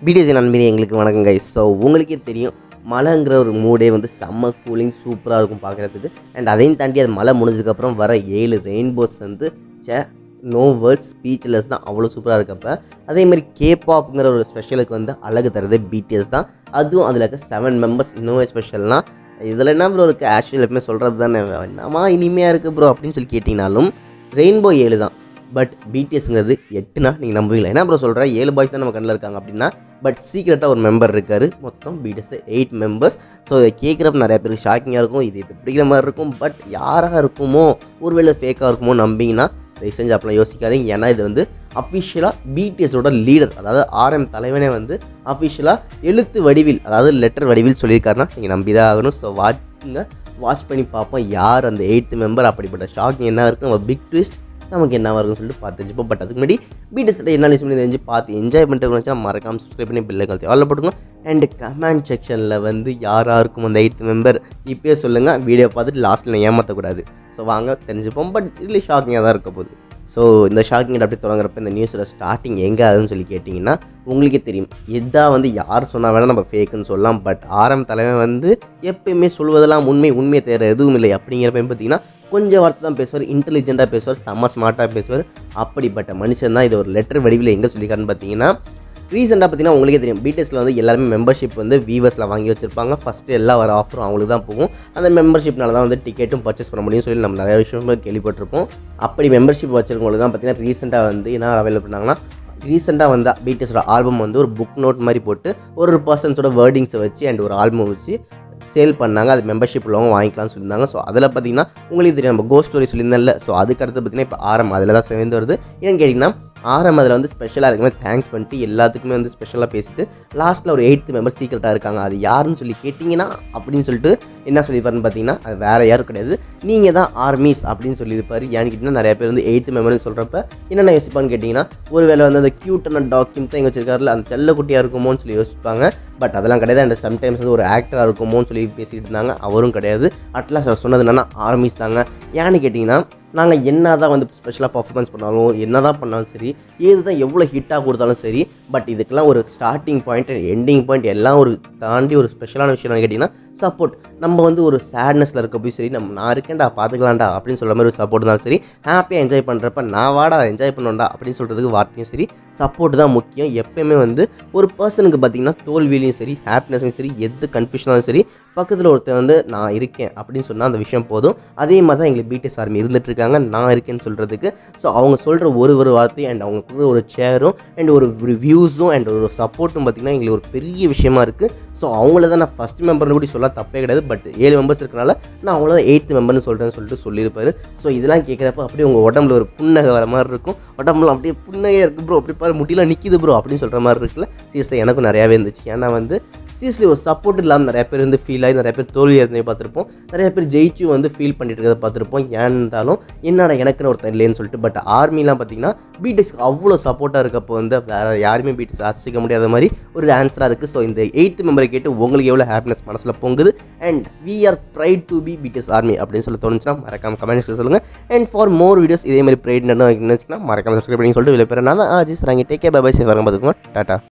BDS நண்பதி எங்களுக்கு வணக்கம் guys so உங்களுக்கே தெரியும் மழைங்கிற ஒரு மூடே வந்து செம்ம கூலிங் சூப்பராக இருக்கும் பார்க்குறதுக்கு அண்ட் அதையும் தாண்டி அது மழை முடிஞ்சதுக்கப்புறம் வர ஏழு ரெயின்போஸ் வந்து சே நோ வேர்ட்ஸ் ஸ்பீச்லெஸ் தான் அவ்வளோ சூப்பராக இருக்கப்ப அதே மாதிரி கேபாப்ங்கிற ஒரு ஸ்பெஷலுக்கு வந்து அழகு தரது பிடிஎஸ் தான் அதுவும் அதில் இருக்க செவன் மெம்பர்ஸ் இன்னும் ஸ்பெஷல்னா இதில் என்ன ப்ரோ இருக்குது ஆக்சுவல் எப்பவுமே சொல்கிறது தானே என்னமா இனிமையாக இருக்குது ப்ரோ அப்படின்னு சொல்லி கேட்டிங்கனாலும் ரெயின்போ ஏழு தான் பட் பிடிஎஸ்ங்கிறது எட்டுனா நீங்கள் நம்புவீங்களா என்ன ப்ரோ சொல்கிறேன் ஏழு பாய்ஸ் தான் நம்ம கண்ணில் இருக்காங்க அப்படின்னா பட் சீக்கிரட்டாக ஒரு மெம்பர் இருக்கார் மொத்தம் பிடிஎஸில் எயிட் மெம்பர்ஸ் ஸோ இதை கேட்குறப்ப நிறைய பேருக்கு ஷாக்கிங்காக இருக்கும் இது இது பிடிக்கிற மாதிரி இருக்கும் பட் யாராக இருக்குமோ ஒருவேளை ஃபேக்காக இருக்குமோ நம்பிங்கன்னா தயவு செஞ்சு அப்படிலாம் யோசிக்காதீங்க ஏன்னா இது வந்து அஃபிஷியலாக பிடிஎஸோட லீடர் அதாவது ஆர்எம் தலைவனே வந்து அஃபிஷியலாக எழுத்து வடிவில் அதாவது லெட்டர் வடிவில் சொல்லியிருக்காருன்னா நீங்கள் நம்பி தான் ஆகணும் ஸோ வாட்சிங்க வாட்ச் பண்ணி பார்ப்போம் யார் அந்த எயித்து மெம்பர் அப்படிப்பட்ட ஷாக்கிங் என்ன இருக்கும் நம்ம பிக் ட்விஸ்ட் நமக்கு என்ன வரும்னு சொல்லிட்டு பார்த்து தெரிஞ்சுப்போம் பட் அதுக்கு முன்னாடி பிடிஎஸ்ல என்ன லிஸ்ட் பண்ணி தெரிஞ்சு பார்த்து என்ஜாய் பண்ணிட்டு இருந்துச்சுன்னா மறக்காம சப்ஸ்கிரைப் பண்ணி பில்லை கழுத்தி ஆல்ல போட்டுங்க அண்ட் கமெண்ட் செக்ஷனில் வந்து யாராக இருக்கும் அந்த எயித்து மெம்பர் இப்போயே சொல்லுங்கள் வீடியோ பார்த்துட்டு லாஸ்ட்டில் ஏமாற்றக்கூடாது ஸோ வாங்க தெரிஞ்சுப்போம் பட் இல்லை ஷாக்கிங்காக தான் இருக்க போகுது ஸோ இந்த ஷாக்கிங் அப்படி தொடங்குறப்ப இந்த நியூஸில் ஸ்டார்டிங் எங்கே ஆகுதுன்னு சொல்லி கேட்டிங்கன்னா உங்களுக்கே தெரியும் எதா வந்து யார் சொன்னால் வேணால் நம்ம ஃபேக்குன்னு சொல்லலாம் பட் ஆரம் தலைவன் வந்து எப்பயுமே சொல்வதெல்லாம் உண்மை உண்மையை தேர எதுவும் இல்லை அப்படிங்கிறப்ப பார்த்தீங்கன்னா கொஞ்சம் வார்த்தை தான் பேசுவார் இன்டெலிஜென்ட்டாக பேசுவார் செம்ம ஸ்மார்ட்டாக பேசுவார் அப்படிப்பட்ட மனுஷன் தான் இது ஒரு லெட்டர் வடிவில் எங்கே சொல்லியிருக்காருன்னு பார்த்தீங்கன்னா ரீசெண்டாக பார்த்தீங்கன்னா உங்களுக்கே தெரியும் பிடிஎஸ்ல வந்து எல்லாருமே மெம்பர்ஷிப் வந்து வீவர்ஸில் வாங்கி வச்சிருப்பாங்க ஃபஸ்ட்டு எல்லா வர ஆஃபரும் அவங்களுக்கு தான் போகும் அந்த மெம்பர்ஷிப்னால தான் வந்து டிக்கெட்டும் பர்ச்சேஸ் பண்ண முடியும்னு சொல்லி நம்ம நிறைய விஷயம் கேள்விப்பட்டிருப்போம் அப்படி மெம்பர்ஷிப் வச்சிருக்கவங்களுக்கு தான் பார்த்தீங்கன்னா ரீசெண்டாக வந்து என்ன அவைலபிள் பண்ணாங்கன்னா ரீசெண்டாக வந்து பிடிஎஸோட ஆல்பம் வந்து ஒரு புக் நோட் மாதிரி போட்டு ஒரு ஒரு பர்சன்ஸோட வேர்டிங்ஸை வச்சு அண்ட் ஒரு ஆல்பம் வச்சு சேல் பண்ணாங்க அது மெம்பர்ஷிப் உள்ளவங்க வாங்கிக்கலாம்னு சொல்லியிருந்தாங்க ஸோ அதில் பார்த்தீங்கன்னா உங்களுக்கு தெரியும் நம்ம கோ ஸ்டோரி சொல்லியிருந்தேன்ல ஸோ அதுக்கு அடுத்து பார்த்தீங்கன்னா இப்போ ஆரம் அதில் தான் சேர்ந்து வருது ஏன்னு கேட்டிங்கன்னா ஆரம் அதில் வந்து ஸ்பெஷலாக இருக்குமே தேங்க்ஸ் பண்ணிட்டு எல்லாத்துக்குமே வந்து ஸ்பெஷலாக பேசிட்டு லாஸ்ட்டில் ஒரு எயித்து மெம்பர் சீக்கிரட்டாக இருக்காங்க அது யாருன்னு சொல்லி கேட்டிங்கன்னா அப்படின்னு சொல்லிட்டு என்ன சொல்லியிருப்பாருன்னு பார்த்தீங்கன்னா அது வேறு யாரும் கிடையாது நீங்கள் தான் ஆர்மிஸ் அப்படின்னு சொல்லியிருப்பாரு ஏன்னு கேட்டிங்கன்னா நிறைய பேர் வந்து எயித்து மெம்பர்னு சொல்கிறப்ப என்னென்ன யோசிப்பான்னு கேட்டிங்கன்னா ஒருவேளை வந்து அந்த க்யூட்டான டாக் கிம் தான் இங்கே வச்சிருக்காருல அந்த செல்லக்குட்டியாக இருக்குமோன்னு சொல்லி யோசிப்பாங்க பட் அதெல்லாம் கிடையாது அண்ட் சம்டைம்ஸ் வந்து ஒரு ஆக்டராக இருக்குமோன்னு சொல்லி பேசிகிட்டு இருந்தாங்க அவரும் கிடையாது அட்லாஸ் அவர் சொன்னது என்னன்னா ஆர்மிஸ் தாங்க ஏன்னு கேட்டிங்கன்னா நாங்கள் என்ன தான் வந்து ஸ்பெஷலாக பர்ஃபார்மன்ஸ் பண்ணாலும் என்ன தான் பண்ணாலும் சரி ஏது தான் எவ்வளோ ஹிட்டாக கொடுத்தாலும் சரி பட் இதுக்கெல்லாம் ஒரு ஸ்டார்டிங் பாயிண்ட் எண்டிங் பாயிண்ட் எல்லாம் ஒரு தாண்டி ஒரு ஸ்பெஷலான விஷயம் என்னன்னு கேட்டிங்கன்னா சப்போர்ட் நம்ம வந்து ஒரு சேட்னஸில் இருக்க போய் சரி நம்ம நான் இருக்கேன்டா பார்த்துக்கலாம்டா அப்படின்னு சொல்கிற மாதிரி ஒரு சப்போர்ட் தான் சரி ஹாப்பியாக என்ஜாய் பண்ணுறப்ப நான் வாடா என்ஜாய் பண்ணோண்டா அப்படின்னு சொல்கிறதுக்கு வார்த்தையும் சரி சப்போர்ட் தான் முக்கியம் எப்பயுமே வந்து ஒரு பர்சனுக்கு பார்த்தீங்கன்னா தோல்வியிலையும் சரி ஹாப்பினஸும் சரி எது கன்ஃபியூஷனாலும் சரி பக்கத்தில் ஒருத்தர் வந்து நான் இருக்கேன் அப்படின்னு சொன்னால் அந்த விஷயம் போதும் அதே மாதிரி தான் எங்களுக்கு பிடிஎஸ் ஆர்மி இருந்துட்டு இருக்காங்க நான் இருக்கேன்னு சொல்கிறதுக்கு ஸோ அவங்க சொல்கிற ஒரு ஒரு வார்த்தையும் அண்ட் அவங்க கொடுக்குற ஒரு சேரும் அண்ட் ஒரு வியூஸும் அண்ட் ஒரு சப்போர்ட்டும் பார்த்திங்கன்னா எங்களுக்கு ஒரு பெரிய விஷயமா இருக்குது ஸோ அவங்கள தான் நான் ஃபஸ்ட் மெம்பர்னு கூட சொல்ல தப்பே கிடையாது பட் ஏழு மெம்பர்ஸ் இருக்கனால நான் அவங்கள தான் எயித்து மெம்பர்னு சொல்கிறேன்னு சொல்லிட்டு சொல்லியிருப்பாரு ஸோ இதெல்லாம் கேட்குறப்ப அப்படியே உங்கள் உடம்புல ஒரு புன்னகை வர மாதிரி இருக்கும் உடம்புல அப்படியே புன்னகையாக இருக்குது ப்ரோ அப்படி பாரு முட்டிலாம் நிற்கிது ப்ரோ அப்படின்னு சொல்கிற மாதிரி இருக்குல்ல சீரியஸாக எனக்கும் நிறையாவே இருந்துச்சு ஏன்னா வந்து சீரியஸ்லி ஒரு சப்போர்ட் இல்லாமல் நிறைய பேர் வந்து ஃபீல் ஆகி நிறைய பேர் தோல்வி இருந்தே பார்த்துருப்போம் நிறைய பேர் ஜெயிச்சும் வந்து ஃபீல் பண்ணிட்டு இருக்கிறத பார்த்துருப்போம் ஏன் இருந்தாலும் என்னடா எனக்குன்னு ஒருத்தன் இல்லைன்னு சொல்லிட்டு பட் ஆர்மிலாம் பார்த்தீங்கன்னா பிடிஎஸ்க்கு அவ்வளோ சப்போர்ட்டாக இருக்கப்போ வந்து வேறு யாருமே பிடிஎஸ் ஆசிக்க முடியாத மாதிரி ஒரு ஆன்சராக இருக்குது ஸோ இந்த எயித்து மெம்பரை கேட்டு உங்களுக்கு எவ்வளோ ஹாப்பினஸ் மனசில் பொங்குது and we are pride to be BTS army அப்படின்னு சொல்லி தோணுச்சுன்னா மறக்காம கமெண்ட்ஸ் சொல்லுங்கள் அண்ட் ஃபார் மோர் வீடியோஸ் இதே மாதிரி ப்ரைட் நினச்சுன்னா மறக்காம சப்ஸ்கிரைப் பண்ணி சொல்லிட்டு வெளியே பேர் நான் தான் ஆஜி சார் அங்கே டேக்கே பை பை சேஃபாக பார்த்துக்கோங்க டாட்டா